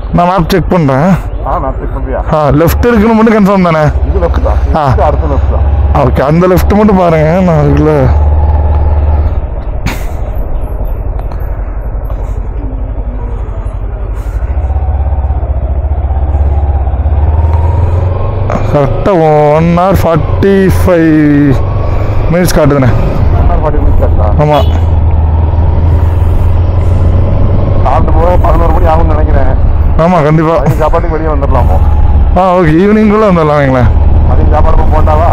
நான் map check பண்ணுறேன் ஆ நான் செக் பண்ணுறியா ஆ லெஃப்ட் இருக்குன்னு மட்டும் கன்ஃபார்ம் தானே இது லெஃப்ட் தான் ஆ. இது அடுத்த லெஃப்ட் தான் ஓகே அந்த லெஃப்ட் மட்டும் பாருங்க நான் அதுக்குள்ள கரெக்டாக one hour forty five minutes காட்டுதுண்ணே ஃபார்ட்டி மினிட்ஸ் ஆச்சா ஆமாம் சாப்பிட்டு போக பதினோரு மணி ஆகும்னு நினைக்கிறேன் ஆமாம் கண்டிப்பாக மதியம் சாப்பாட்டுக்கு வெளியே வந்துடலாமோ ஆ ஓகே ஈவினிங்குள்ளே வந்துடலாம் வைங்களேன் மதியம் சாப்பாடு போண்டாவா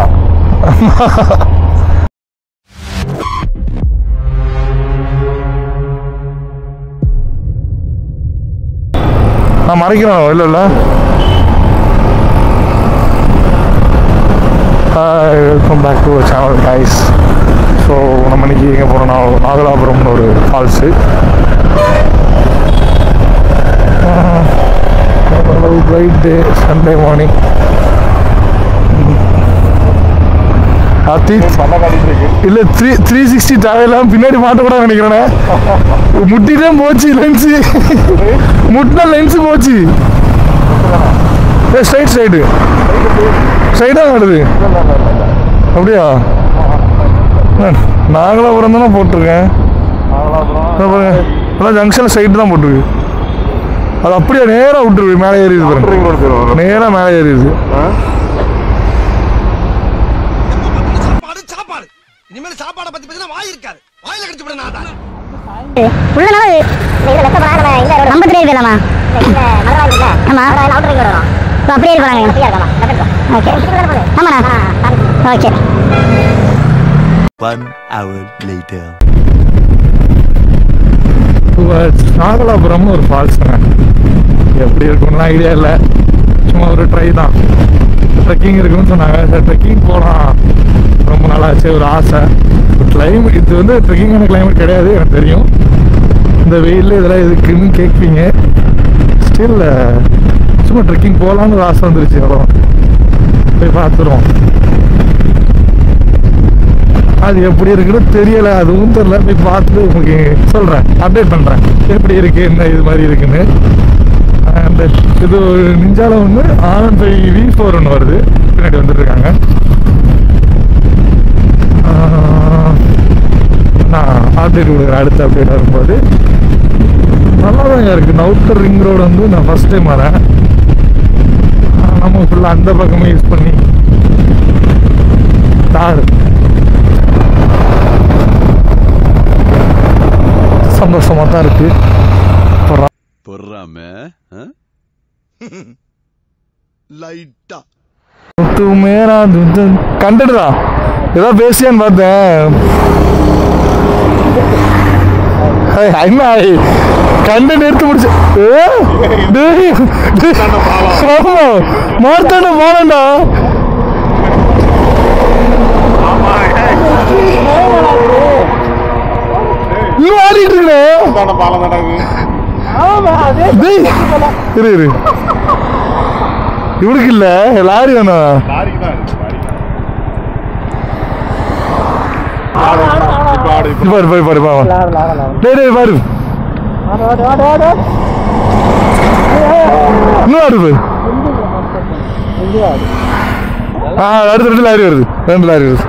நான் மறைக்கிறேன் இல்லை இல்லை hi welcome back to channel guys so நம்ம இன்னைக்கு எங்கே போகிறோம்னா நாகலாபுரம்னு ஒரு falls bright day Sunday morning அத்தீத் பண்ண காட்டிட்டு இருக்கு இல்லை த்ரீ த்ரீ சிக்ஸ்டி டிராவலாம் பின்னாடி மாட்டக்கூடாது நினைக்கிறேனே முட்டிட்டே போச்சு லென்ஸு முட்டினா லென்ஸு போச்சு ஏ ஸ்ட்ரைட் ஸ்ட்ரைட்டு ஸ்ட்ரைட்டாக நடுது அப்படியா அஹ், நாகலாபுரம் தானே போட்டிருக்கேன் இதோ பாருங்க அதான் ஜங்ஷனில் சைடு தான் போட்டிருக்கு அது அப்படியே நேராக விட்டுருக்கு மேலே ஏறிடுது பாருங்க நேராக மேலே ஏறிடுது சாப்பாடு சாப்பாடு இனிமேல் சாப்பாடை பத்தி பேசினா வாய் இருக்காது வாயில கடிச்சு விட நான் உள்ள நாள் இதுல லெஃப்ட் போனா நம்ம இந்த ரோடு நம்பர் ட்ரைவ் போலாமா இந்த மதுரை இருக்குல்ல ஆமா மதுரை அவுட்டர் ரிங் ரோடு வரும் இப்போ அப்படியே போறாங்க அப்படியே இருக்காமா ஓகே ஆமாண்ணா ஓகே One hour later. நாகலாபுரம்னு ஒரு ஃபால்ஸுங்க எப்படி இருக்கும்னு ஐடியா இல்லை சும்மா ஒரு ட்ரை தான் ட்ரெக்கிங் இருக்குன்னு சொன்னாங்க சரி ட்ரெக்கிங் போகலாம் ரொம்ப நாளாச்சு ஒரு ஆசை கிளைமேட் இது வந்து ட்ரெக்கிங்கான கிளைமேட் கிடையாது எனக்கு தெரியும் இந்த வெயிலில் இதெல்லாம் எதுக்குன்னு கேட்பீங்க ஸ்டில் சும்மா ட்ரெக்கிங் போகலான்னு ஒரு ஆசை வந்துருச்சு அவ்வளோ போய் பார்த்துருவோம் அது எப்படி இருக்குன்னு தெரியல அதுவும் தெரியல போய் பார்த்துட்டு உங்களுக்கு சொல்கிறேன் அப்டேட் பண்ணுறேன் எப்படி இருக்கு என்ன இது மாதிரி இருக்குன்னு அண்ட் இது ஒரு நிஞ்சால ஒன்று ஆனந்த் ஃபைவ் வி ஃபோர் ஒன்று வருது பின்னாடி வந்துட்டு இருக்காங்க ஆஹ், நான் அப்டேட் கொடுக்குறேன் அடுத்த அப்டேட் வரும்போது நல்லா தான் இருக்குது அவுட்டர் ரிங் ரோடு வந்து நான் ஃபஸ்ட் டைம் வரேன் ஆஹ், நம்ம ஃபுல்லாக அந்த பக்கமே யூஸ் பண்ணி தார் சந்தோஷமாக தான் இருக்குது அப்புறம் பொறாம லைட்டா தூ மேரா கண்டுடுதா ஏதோ பேசியான்னு பார்த்தேன் ஏய், என்ன கண்டு எடுத்து முடிச்சு ஏ, டேய், டேய், ஆமா மார்த்தாண்ட பாலண்டா இன்னும் ஆடிட்டு இருக்கேன் பாலம் நடக்குது டேய், இரு இரு இவனுக்கு இல்ல லாரி வேணும் லாரிக்கு தான் இருக்கு, லாரி. இப்ப ஆடு, இப்ப பாரு பாரு பாரு பாரு டேய் டேய் பாரு இன்னும் ஆடு பாரு ஆ அடுத்து ரெண்டு லாரி வருது ரெண்டு லாரி வருது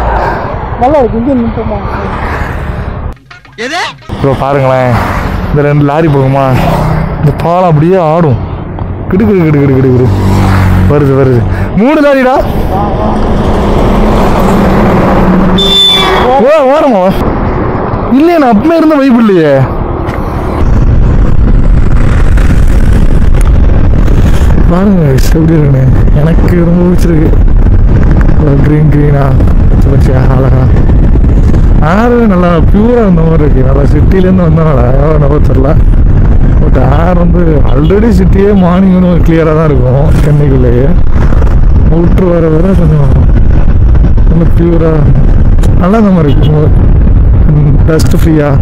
எது இப்போ பாருங்களேன் இந்த ரெண்டு லாரி போகுமா இந்த பாலம் அப்படியே ஆடும் கிடு கிடு கிடு கிடு கிடு கிடு வருது வருது மூணு லாரிடா ஓ ஓரமா இல்லையே நான் அப்பமே இருந்த வைப்பு இல்லையே பாருங்க எப்படி இருக்குன்னு எனக்கு ரொம்ப பிடிச்சிருக்கு க்ரீன் க்ரீனா வச்சு அழகா ஆறு நல்லா பியூராக இருந்த மாதிரி இருக்கு நல்லா சிட்டிலேருந்து வந்தனால என்னவோ தெரில பட் ஏர் வந்து ஆல்ரெடி சிட்டியே மார்னிங் வந்து கிளியராக தான் இருக்கும் சென்னைக்குள்ளேயே அவுட்ரு வர வர கொஞ்சம் நல்ல பியூராக நல்லா இந்த மாதிரி இருக்கும் டஸ்ட் ஃப்ரீயாக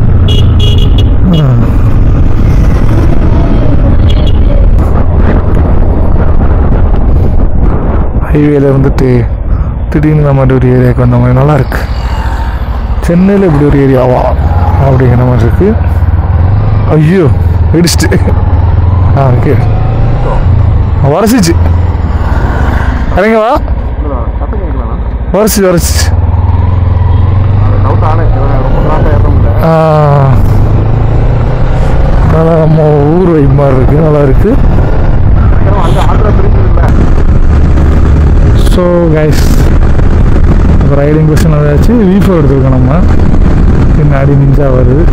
ஹைவேல இருந்துட்டு திடீர்னு இந்த மாதிரி ஒரு ஏரியாவுக்கு வந்த மாதிரி நல்லா இருக்கு சென்னையில் இப்படி ஒரு ஏரியாவா அப்படிங்கிற மாதிரி இருக்கு ஐயோ இடிச்சிட்டு ஆ ஓகே உரசிச்சு இறங்க வா சத்தம் கேட்கலாம் உரசிச்சு உரசிச்சு டவுட் ஆனே ரொம்ப கிராஸாக ஏற முடியல ஆ, நல்லா நம்ம ஊர் வைப் மாதிரி இருக்கு நல்லா இருக்கு அங்கே ஆந்திரா பிரிஞ்சது இல்லை ஸோ கைஸ் இப்போ ரைடிங் கொஸ்டின் ஏதாச்சு வீஃபோ எடுத்துருக்கோம் நம்ம பின்னாடி நிஞ்சா வருது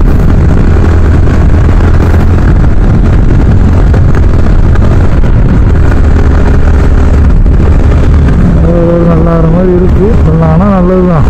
அது நல்லா இருந்த மாதிரி இருக்கு நல்லா ஆனால் நல்லது தான்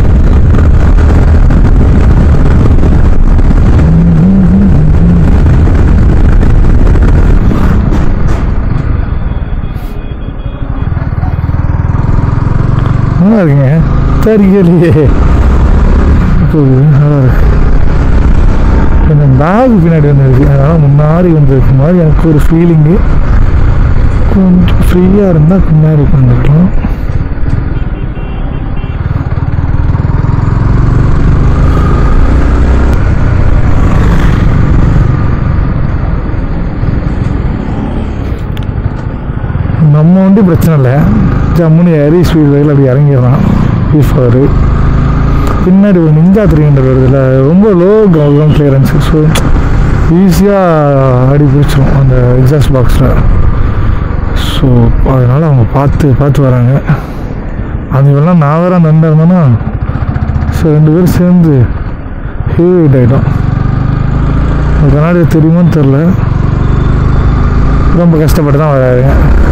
நல்லா இருக்குங்க தெரியலையே இப்போ நல்லா இருக்கு கொஞ்சம் பேக் பின்னாடி வந்துருக்கு அதனால் முன்னாடி வந்திருக்கு மாதிரி எனக்கு ஒரு ஃபீலிங்கு கொஞ்சம் ஃப்ரீயாக இருந்தால் பின்னாடி உட்காந்துக்கலாம் நம்ம வண்டி பிரச்சனை இல்லை ஜம்முன்னு ஏறி ஸ்பீட் வேகில் அப்படி இறங்கிடலாம் பீஃபாரு பின்னாடி ஒரு நிஞ்சா த்ரீ ஹண்ட்ரட் வருதுல்ல ரொம்ப லோ கிரவுண்ட் கிளியரன்ஸ் ஸோ ஈஸியாக அடி பிடிச்சிரும் அந்த எக்ஸாஸ்ட் பாக்ஸில் ஸோ அதனால் அவங்க பார்த்து பார்த்து வராங்க அது எல்லாம் நான் வேற அந்த அண்ணன் இருந்தேன்னா ஸோ ரெண்டு பேரும் சேர்ந்து ஹெவி வெயிட் ஆகிட்டோம் கண்ணாடி தெரியுமான்னு தெரில ரொம்ப கஷ்டப்பட்டு தான் வராருங்க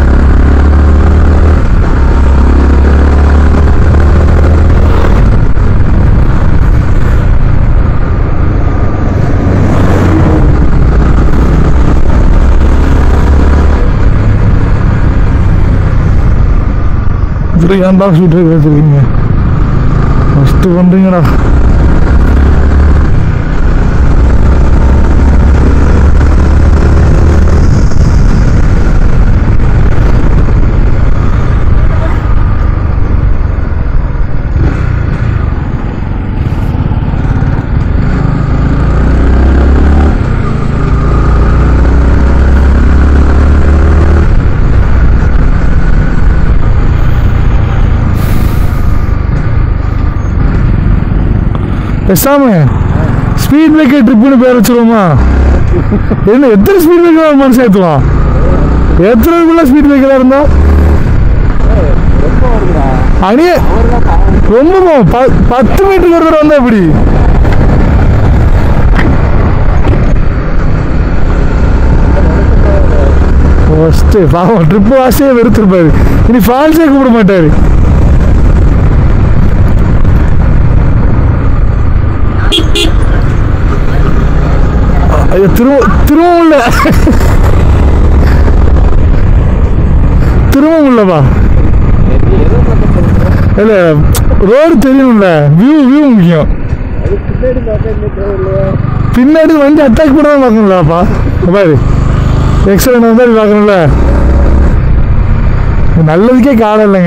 இப்படி ஏன்டா ஸ்வீட் வச்சுருக்கீங்க ஃபஸ்ட்டு பண்ணுறீங்கடா பேசாம ஸ்பீட் பிரேக்கர் ட்ரிப்புன்னு பேர் வச்சிருவோமா என்ன எத்தனை ஸ்பீட் பிரேக்கர் மனுஷன் ஏற்றுவான் எத்தனைக்குள்ள ஸ்பீட் பிரேக்கராக இருந்தா அணிய ரொம்ப போகும். ப- பத்து மீட்டருக்கு ஒரு தடவை வந்தா எப்படி ஃபஸ்ட்டு பாவம் ட்ரிப்பு வாசியே வெறுத்திருப்பாரு இனி ஃபால்ஸே கூப்பிட மாட்டாரு ஐயோ திரும்ப திரும்பவும் இல்லை திரும்பவும் இல்லைப்பா இல்லை ரோடு தெரியணும்ல வியூ வியூ முக்கியம் பின்னாடி வண்டி அட்டாக் பண்ண பார்க்கணும்லப்பா பாரு எக்ஸலண்ட் வந்தால் பார்க்கணும்ல நல்லதுக்கே காலம் இல்லைங்க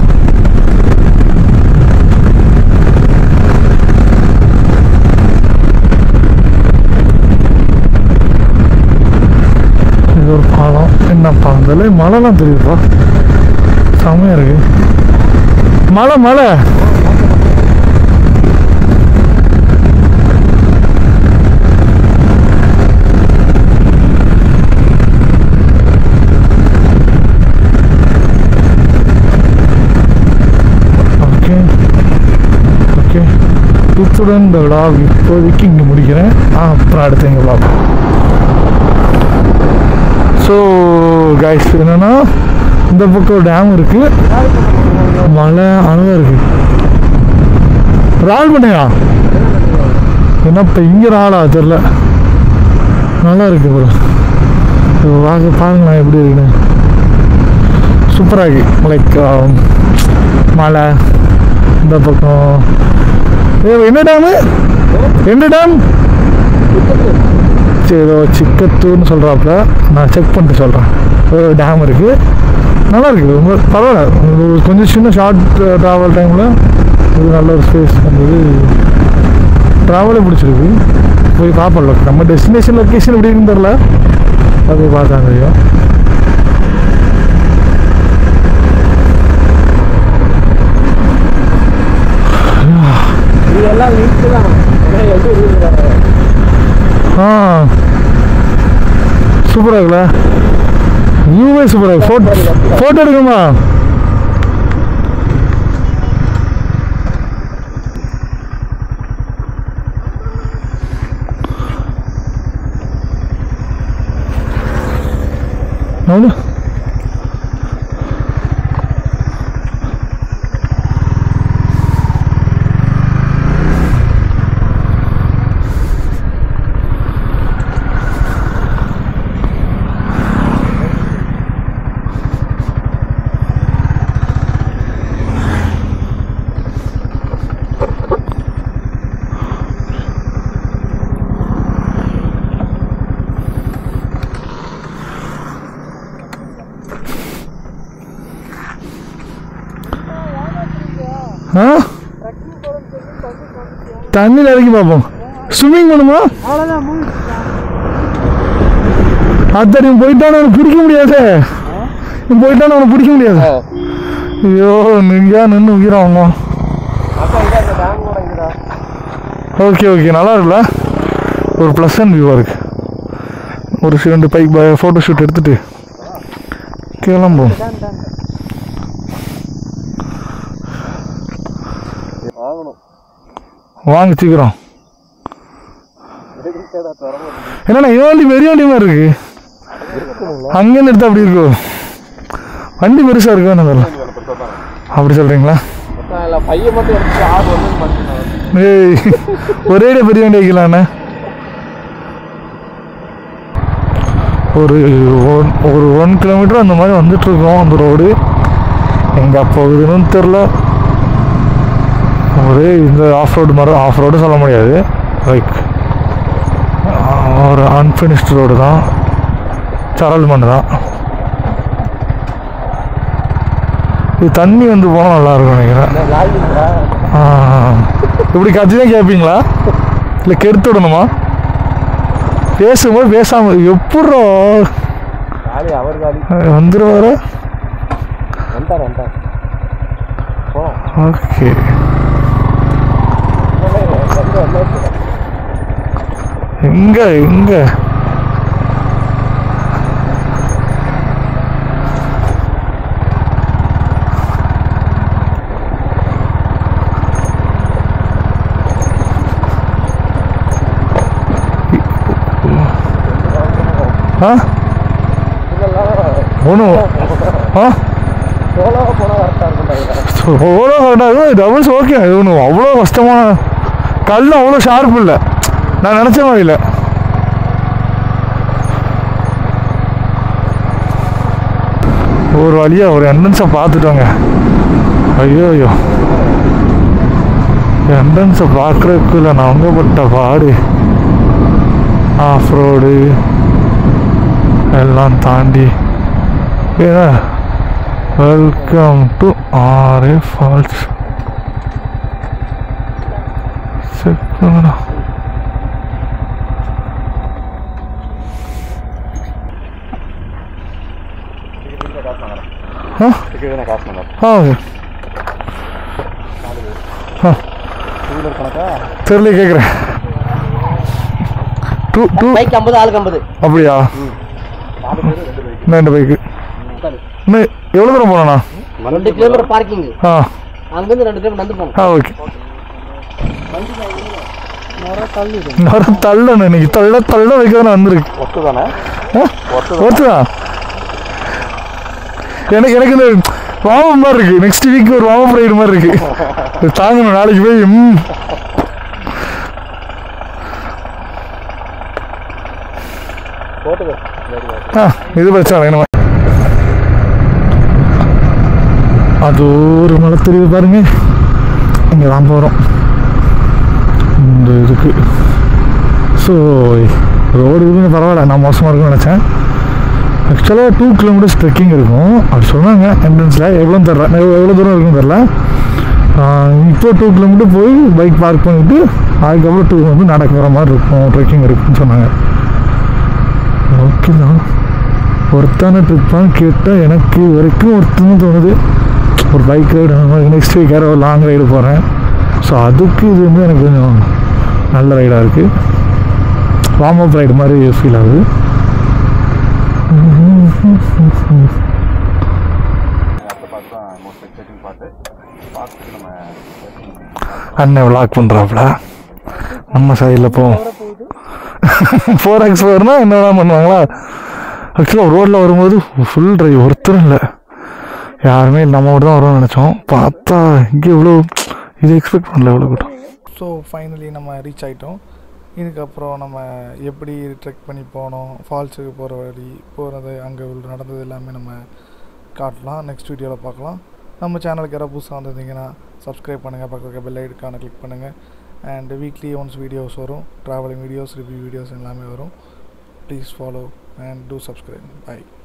இது ஒரு பாலம் என்னப்பா அந்த மழைலாம் தெரியுதுப்பா செம்மையா இருக்கு மழை மழை ஓகே ஓகே இத்துடன் இந்த விழாக் இப்போதைக்கு இங்கே முடிக்கிறேன் ஆ, அப்புறம் அடுத்து எங்கள் விழா ஸோ கைஸ் என்னன்னா இந்த பக்கம் ஒரு டேம் இருக்கு மலை அழகாக இருக்கு ரால் பண்ணியா என்ன இப்போ இங்கே ராளா தெரில நல்லா இருக்கு ப்ரோ வாங்க பாருங்களேன் எப்படி இருக்குன்னு சூப்பராக இருக்கு லைக் மலை இந்த பக்கம் ஏ, என்ன டேமு எந்த டேம் சரி ஏதோ சிக்கத்தூர்னு சொல்கிறாப்புல நான் செக் பண்ணிட்டு சொல்கிறேன் ஒரு டேம் இருக்குது நல்லா இருக்குது ரொம்ப பரவாயில்ல ஒரு கொஞ்சம் சின்ன ஷார்ட் ட்ராவல் டைமில் இது நல்ல ஒரு ஸ்பேஸ் வந்தது ட்ராவலே பிடிச்சிருக்கு போய் பார்ப்போம் நம்ம டெஸ்டினேஷன் லொக்கேஷன் எப்படி இருக்குன்னு தெரில அது பார்த்தா தெரியும் இதெல்லாம் லிங்க் தான் ஏன்னா எப்படி இருக்குது ஆ சூப்பராக இருக்குல்ல வியூவே சூப்பராக இருக்கு ஃபோட்டோ ஃபோட்டோ எடுக்குமா நவுலு ஆ தண்ணியில் இறக்கி பார்ப்போம் ஸ்விம்மிங் பண்ணுமா அத்தடி போயிட்டானு அவனை பிடிக்க முடியாது இவன் போயிட்டானு அவனை பிடிக்க முடியாது ஐயோ நிங்கா நின்று உயிராங்க ஓகே ஓகே நல்லா இருக்குல்ல ஒரு ப்ளஸ் அண்ட் வியூவாக இருக்கு ஒரு ரெண்டு பைக் ஃபோட்டோ ஷூட் எடுத்துட்டு கிளம்பும் வாங்கணும் வாங்க சீக்கிரம் என்னண்ணா இவன் வண்டி பெரிய வண்டி மாதிரி இருக்கு அங்கேருந்து எடுத்தா அப்படி இருக்கும் வண்டி பெருசாக இருக்கும் என்ன தெரியல அப்படி சொல்கிறீங்களா மொத்தம் இல்லை பையன் மட்டும் எடுத்து ஆறு வந்து பண்ணிட்டு ஏய் ஒரே பெரிய வண்டி வைக்கலாண்ணே ஒரு ஒன் ஒரு ஒன் கிலோமீட்டர் அந்த மாதிரி வந்துட்டுருக்கோம் அந்த ரோடு எங்கே போகுதுன்னு தெரில ஒரே இந்த ஆஃப் ரோடு மாதிரி ஆஃப் ரோடு சொல்ல முடியாது லைக் ஒரு அன்ஃபினிஷ்டு ரோடு தான் சரல் மண் தான் இது தண்ணி வந்து போனால் நல்லா இருக்கும் நினைக்கிறேன் லாகிங்களா ஆ, இப்படி கத்தி தான் கேட்பீங்களா இல்லை கெடுத்து விடணுமா பேசும்போது பேசாம எப்பட்றோ காலி அவர் காலி வந்துடுவார வந்தார் வந்தார் போ ஓகே எங்க எங்க ஆ ஒன்றும் ஆ சோலோவாக போனால் கரெக்டாக இருக்கும் அவ்வளோ கரெக்டாக டபுள்ஸ் ஓகே இது ஒன்றும் அவ்வளோ கஷ்டமான கல் அவ்வளோ ஷார்ப் இல்லை நான் நினச்ச மாதிரி இல்லை ஒரு வழியாக ஒரு என்ட்ரன்ஸை பார்த்துட்டோங்க ஐயோ ஐயோ என்ட்ரன்ஸை பார்க்குறதுக்குள்ள நான் அங்கப்பட்ட பாடு ஆஃப் ரோடு எல்லாம் தாண்டி ஏன்னா வெல்கம் டு ஆர்ஏ ஃபால்ஸ் செக் பண்ணலாம் ஆ டிக்கெட் காசு பண்ணார் ஆ ஓகே ஆ டூ வீலர் கணக்கா தெரியல கேட்குறேன் டூ டூ பைக் ஐம்பது ஆளுக்கு ஐம்பது அப்படியா நாலு பேர் ரெண்டு பைக் இன்னும் ரெண்டு பைக்கு இன்னும் எவ்வளோ தூரம் போனோண்ணா ரெண்டு கிலோமீட்டர் பார்க்கிங் ஆ அங்கேருந்து ரெண்டு கிலோமீட்டர் நடந்து போகணும் ஆ ஓகே நேரம் தள்ளணும் இன்னைக்கு தள்ள தள்ள வைக்க தானே வந்திருக்கு ஒத்து தானே ஒருத்துதான் எனக்கு எனக்கு இந்த வாமம் மாதிரி இருக்கு நெக்ஸ்ட் வீக் ஒரு வாமம் ரைடு மாதிரி இருக்கு இது தாங்கணும் நாளைக்கு போய் ம் போட்டுக்க ஆ இது பிரச்சனை இல்லை, நம்ம அது ஒரு மலை தெரியுது பாருங்க இங்கே தான் போகிறோம் இந்த இதுக்கு ஸோ ரோடு இதுன்னு பரவாயில்ல நான் மோசமாக இருக்கும்னு நினச்சேன் ஆக்சுவலாக டூ கிலோமீட்டர்ஸ் ட்ரெக்கிங் இருக்கும் அப்படி சொன்னாங்க என்ட்ரன்ஸில் எவ்வளோன்னு தெரில எவ்வளோ எவ்வளோ தூரம் இருக்குன்னு தெரில இப்போ டூ கிலோமீட்டர் போய் பைக் பார்க் பண்ணிவிட்டு அதுக்கப்புறம் டூ வந்து நடக்க வர மாதிரி இருக்கும் ட்ரெக்கிங் இருக்குன்னு சொன்னாங்க ஓகே தான் ஒருத்தான ட்ரிப்பான்னு கேட்டால் எனக்கு இது வரைக்கும் ஒருத்தன்னு தோணுது ஒரு பைக் ரைடு அந்த மாதிரி நெக்ஸ்ட் வீக் யாரோ லாங் ரைடு போகிறேன் ஸோ அதுக்கு இது வந்து எனக்கு கொஞ்சம் நல்ல ரைடாக இருக்குது வார்ம் அப் ரைடு மாதிரி ஃபீல் ஆகுது அடுத்த பார்த்து தான் மோஸ்ட் எக்ஸைட்டிங் பார்த்து பார்த்துட்டு நம்ம அண்ணன் விளாக் பண்ணுறாப்புல நம்ம சைடில் போவோம் ஃபோர் எக்ஸ் ஃபோர்னா என்னதான் பண்ணுவாங்களா ஆக்சுவலாக ரோட்டில் வரும்போது ஃபுல் டிரைவ் ஒருத்தரும் இல்லை யாருமே இல்லை நம்ம மட்டும் தான் வரும்னு நினச்சோம் பார்த்தா இங்கே இவ்வளோ இது எக்ஸ்பெக்ட் பண்ணல இவ்வளோ கூட்டம் ஸோ ஃபைனலி நம்ம ரீச் ஆகிட்டோம் இதுக்கப்புறம் நம்ம எப்படி ட்ரெக் பண்ணி போனோம் ஃபால்ஸுக்கு போகிற வழி போகிறது அங்கே உள்ள நடந்தது எல்லாமே நம்ம காட்டலாம் நெக்ஸ்ட் வீடியோவில் பார்க்கலாம் நம்ம சேனலுக்கு யாராவது புதுசாக வந்திருந்தீங்கன்னா சப்ஸ்கிரைப் பண்ணுங்கள் பக்கத்துக்கு பெல் ஐக்கானை கிளிக் பண்ணுங்கள் அண்ட் வீக்லி ஒன்ஸ் வீடியோஸ் வரும் ட்ராவலிங் வீடியோஸ் ரிவ்யூ வீடியோஸ் எல்லாமே வரும் please follow and do subscribe by